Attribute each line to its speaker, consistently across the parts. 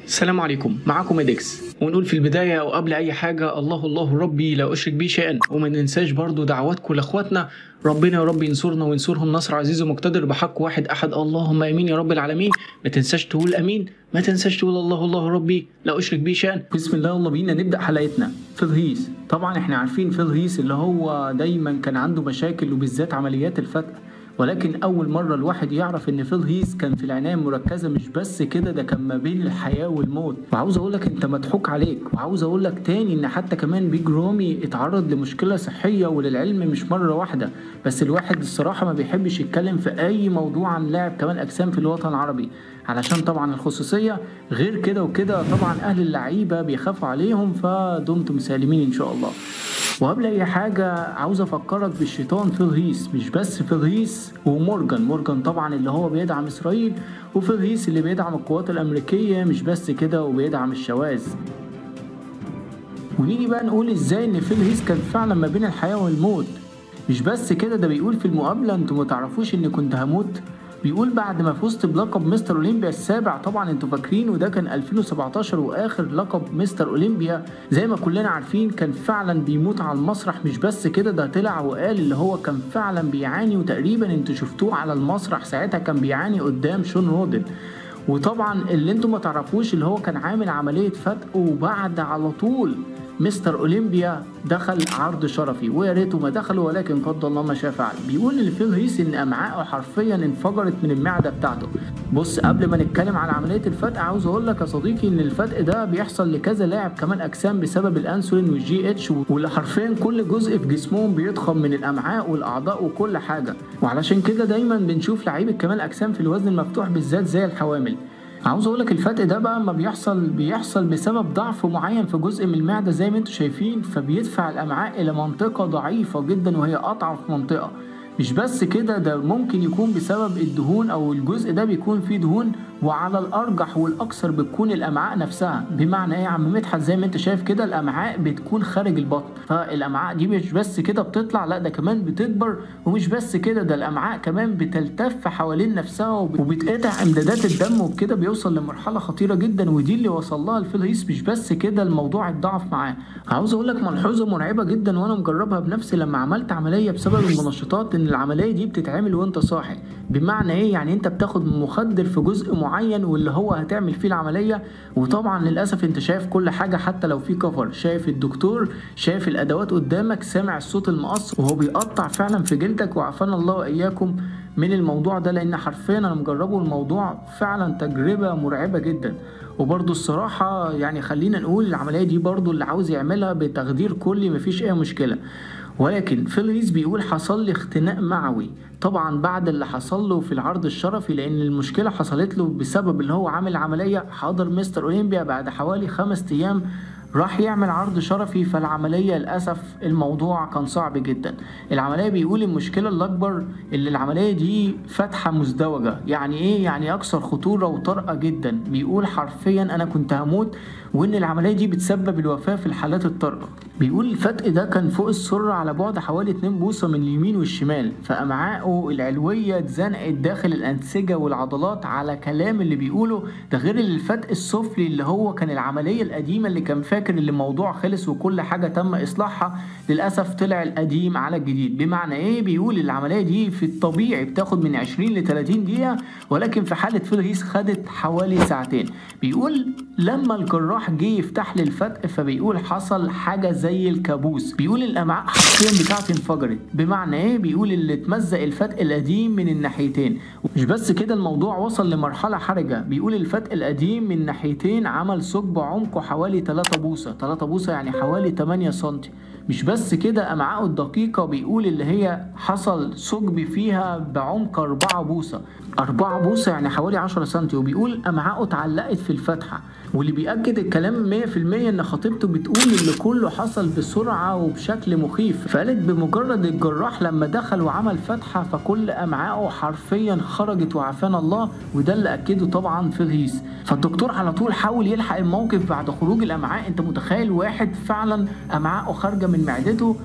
Speaker 1: السلام عليكم معاكم ادكس ونقول في البداية وقبل أي حاجة الله الله ربي لا أشرك به شيئا وما ننساش برضو دعواتكم لأخواتنا ربنا يا رب ينصرنا وينصرهم نصر عزيز ومقتدر بحق واحد أحد اللهم آمين يا رب العالمين ما تنساش تقول آمين ما تنساش تقول الله الله ربي لا أشرك به شيئا بسم الله يلا بينا نبدأ حلقتنا فيل هيس طبعا احنا عارفين فيل هيس اللي هو دايما كان عنده مشاكل وبالذات عمليات الفتق ولكن اول مره الواحد يعرف ان فيل هيس كان في العنايه المركزه مش بس كده ده كان ما بين الحياه والموت وعاوز اقول لك انت مضحوك عليك وعاوز اقول لك تاني ان حتى كمان بيج رومي اتعرض لمشكله صحيه وللعلم مش مره واحده بس الواحد الصراحه ما بيحبش يتكلم في اي موضوع عن لاعب كمان اجسام في الوطن العربي علشان طبعا الخصوصيه غير كده وكده طبعا اهل اللعيبه بيخافوا عليهم فدمتم سالمين ان شاء الله وقبل اي حاجه عاوز افكرك بالشيطان فيل هيس مش بس فيل هيس ومورجان مورجان طبعا اللي هو بيدعم اسرائيل وفيل هيس اللي بيدعم القوات الامريكيه مش بس كده وبيدعم الشواذ ونيجي بقى نقول ازاي ان فيل هيس كان فعلا ما بين الحياه والموت مش بس كده ده بيقول في المقابله انتوا ما تعرفوش اني كنت هموت بيقول بعد ما فزت بلقب مستر اولمبيا السابع طبعا انتوا فاكرين وده كان 2017 واخر لقب مستر اولمبيا زي ما كلنا عارفين كان فعلا بيموت على المسرح مش بس كده ده طلع وقال اللي هو كان فعلا بيعاني وتقريبا انتوا شفتوه على المسرح ساعتها كان بيعاني قدام شون رودن وطبعا اللي انتوا ما تعرفوش اللي هو كان عامل عمليه فتق وبعد على طول مستر اولمبيا دخل عرض شرفي ويا ريته ما دخلوا ولكن قدر الله ما شاء فعل بيقول لفيل هيس ان امعائه حرفيا انفجرت من المعده بتاعته بص قبل ما نتكلم على عمليه الفتق عاوز اقول لك يا صديقي ان الفتق ده بيحصل لكذا لاعب كمان اجسام بسبب الانسولين والجي اتش واللي حرفيا كل جزء في جسمهم بيضخم من الامعاء والاعضاء وكل حاجه وعلشان كده دايما بنشوف لعيبه كمان اجسام في الوزن المفتوح بالذات زي الحوامل عاوز اقول لك الفتق ده بقى ما بيحصل بيحصل بسبب ضعف معين في جزء من المعده زي ما انتم شايفين فبيدفع الامعاء الى منطقه ضعيفه جدا وهي اضعف منطقه مش بس كده ده ممكن يكون بسبب الدهون او الجزء ده بيكون فيه دهون وعلى الارجح والاكثر بتكون الامعاء نفسها بمعنى ايه يا عم مدحت زي ما انت شايف كده الامعاء بتكون خارج البطن فالامعاء دي مش بس كده بتطلع لا ده كمان بتكبر ومش بس كده ده الامعاء كمان بتلتف حوالين نفسها وبتقطع امدادات الدم وبكده بيوصل لمرحله خطيره جدا ودي اللي وصل لها الفيل هيس مش بس كده الموضوع اتضاعف معاه عاوز اقول لك ملحوظه مرعبه جدا وانا مجربها بنفسي لما عملت عمليه بسبب المنشطات ان العمليه دي بتتعمل وانت صاحي بمعنى ايه يعني انت بتاخد مخدر في جزء معين واللي هو هتعمل فيه العمليه وطبعا للاسف انت شايف كل حاجه حتى لو في كفر شايف الدكتور شايف الادوات قدامك سامع الصوت المقص وهو بيقطع فعلا في جلدك وعافانا الله واياكم من الموضوع ده لان حرفيا انا مجربه الموضوع فعلا تجربه مرعبه جدا وبرضه الصراحه يعني خلينا نقول العمليه دي برضه اللي عاوز يعملها بتخدير كلي مفيش اي مشكله ولكن فيل هيس بيقول حصل لي اختناق معوي طبعا بعد اللي حصل له في العرض الشرفي لان المشكله حصلت له بسبب اللي هو عامل عمليه حاضر مستر اولمبيا بعد حوالي خمس ايام راح يعمل عرض شرفي فالعملية للأسف الموضوع كان صعب جدا العملية بيقول المشكلة الأكبر اللي العملية دي فتحة مزدوجة يعني إيه يعني أكثر خطورة وطرقة جدا بيقول حرفيا أنا كنت هموت وإن العملية دي بتسبب الوفاة في الحالات الطارئة بيقول الفتق ده كان فوق السرة على بعد حوالي 2 بوصة من اليمين والشمال فأمعائه العلوية اتزنقت داخل الأنسجة والعضلات على كلام اللي بيقوله ده غير الفتق السفلي اللي هو كان العملية القديمة اللي كان فاكر ان الموضوع خلص وكل حاجة تم إصلاحها للأسف طلع القديم على الجديد بمعنى إيه بيقول العملية دي في الطبيعي بتاخد من 20 ل 30 دقيقة ولكن في حالة فيل هيس خدت حوالي ساعتين بيقول لما الجراح جه يفتح لي الفتق فبيقول حصل حاجة زي الكابوس بيقول الأمعاء حرفيا بتاعتي انفجرت بمعنى إيه بيقول اللي اتمزق الفتق القديم من الناحيتين مش بس كده الموضوع وصل لمرحلة حرجة بيقول الفتق القديم من ناحيتين عمل ثقب عمقه حوالي 3 بوصة 3 بوصة يعني حوالي 8 سنتي مش بس كده أمعاءه الدقيقة بيقول اللي هي حصل ثقب فيها بعمق 4 بوصة 4 بوصة يعني حوالي 10 سنتي وبيقول أمعاءه اتعلقت في الفتحة واللي بيأكد الكلام 100% إن خطيبته بتقول اللي كله حصل بسرعة وبشكل مخيف فقالت بمجرد الجراح لما دخل وعمل فتحة فكل أمعائه حرفيا خرجت وعافانا الله وده اللي أكده طبعا في الهيس فالدكتور على طول حاول يلحق الموقف بعد خروج الأمعاء أنت متخيل واحد فعلا أمعائه خارجة من معدته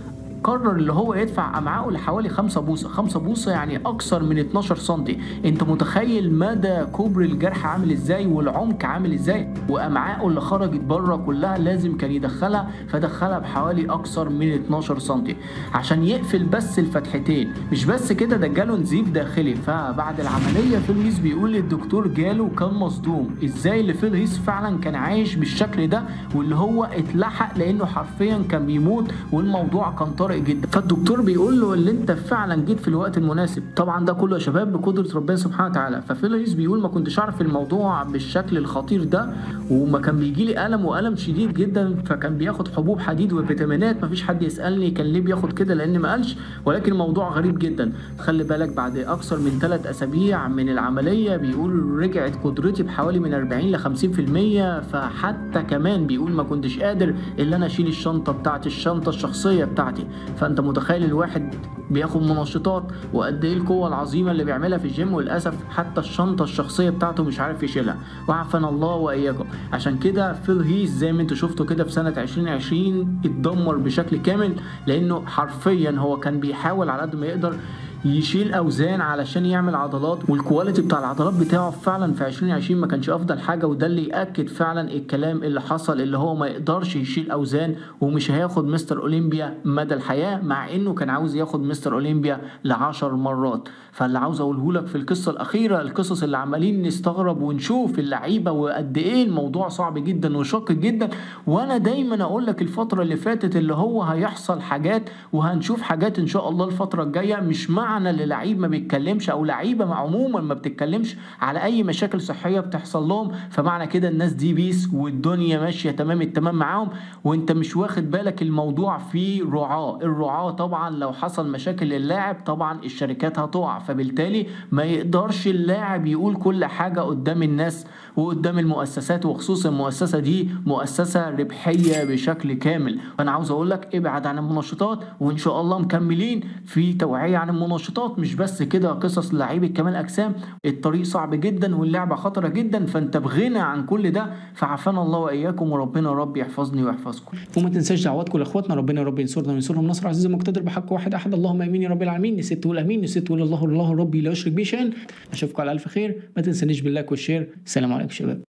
Speaker 1: قرر اللي هو يدفع امعائه لحوالي 5 بوصه 5 بوصه يعني اكثر من 12 سم انت متخيل مدى كبر الجرح عامل ازاي والعمق عامل ازاي وامعائه اللي خرجت بره كلها لازم كان يدخلها فدخلها بحوالي اكثر من 12 سم عشان يقفل بس الفتحتين مش بس كده ده جاله نزيف داخلي فبعد العمليه فيل هيس بيقول الدكتور جاله كان مصدوم ازاي اللي فيل هيس فعلا كان عايش بالشكل ده واللي هو اتلحق لانه حرفيا كان بيموت والموضوع كان طارئ جدا فالدكتور بيقول له اللي انت فعلا جيت في الوقت المناسب طبعا ده كله يا شباب بقدره ربنا سبحانه وتعالى ففيل هيس بيقول ما كنتش اعرف الموضوع بالشكل الخطير ده وما كان بيجي لي الم والم شديد جدا فكان بياخد حبوب حديد وفيتامينات مفيش حد يسالني كان ليه بياخد كده لان ما قالش ولكن الموضوع غريب جدا خلي بالك بعد اكثر من ثلاث اسابيع من العمليه بيقول رجعت قدرتي بحوالي من 40 ل 50% فحتى كمان بيقول ما كنتش قادر الا انا اشيل الشنطه بتاعتي الشنطه الشخصيه بتاعتي فانت متخيل الواحد بياخد منشطات وقد ايه القوه العظيمه اللي بيعملها في الجيم وللاسف حتى الشنطه الشخصيه بتاعته مش عارف يشيلها وعافانا الله واياكم عشان كده فيل هيس زي ما انتوا شفتوا كده في سنه 2020 اتدمر بشكل كامل لانه حرفيا هو كان بيحاول على قد ما يقدر يشيل اوزان علشان يعمل عضلات والكواليتي بتاع العضلات بتاعه فعلا في 2020 ما كانش افضل حاجه وده اللي ياكد فعلا الكلام اللي حصل اللي هو ما يقدرش يشيل اوزان ومش هياخد مستر اولمبيا مدى الحياه مع انه كان عاوز ياخد مستر اولمبيا لعشر مرات فاللي عاوز اقوله لك في القصه الاخيره القصص اللي عمالين نستغرب ونشوف اللعيبه وقد ايه الموضوع صعب جدا وشاق جدا وانا دايما اقول لك الفتره اللي فاتت اللي هو هيحصل حاجات وهنشوف حاجات ان شاء الله الفتره الجايه مش مع معنى اللي لعيب ما بيتكلمش او لعيبه عموما ما بتتكلمش على اي مشاكل صحيه بتحصل لهم فمعنى كده الناس دي بيس والدنيا ماشيه تمام التمام معاهم وانت مش واخد بالك الموضوع فيه رعاه الرعاه طبعا لو حصل مشاكل للاعب طبعا الشركات هتقع فبالتالي ما يقدرش اللاعب يقول كل حاجه قدام الناس وقدام المؤسسات وخصوصا المؤسسه دي مؤسسه ربحيه بشكل كامل فانا عاوز اقول لك ابعد عن المنشطات وان شاء الله مكملين في توعيه عن المنشطات مش بس كده قصص لعيبه كمال اجسام الطريق صعب جدا واللعبه خطره جدا فانت بغنى عن كل ده فعافانا الله واياكم وربنا رب يحفظني ويحفظكم
Speaker 2: وما تنساش دعواتكم لاخواتنا ربنا رب ينصرنا وينصرهم نصر عزيز مقتدر بحق واحد احد اللهم امين يا رب العالمين نسيت تقول امين نسيت تقول الله الله ربي لا يشرك به شيئا اشوفكم على الف خير ما تنسانيش باللايك والشير السلام عليكم شباب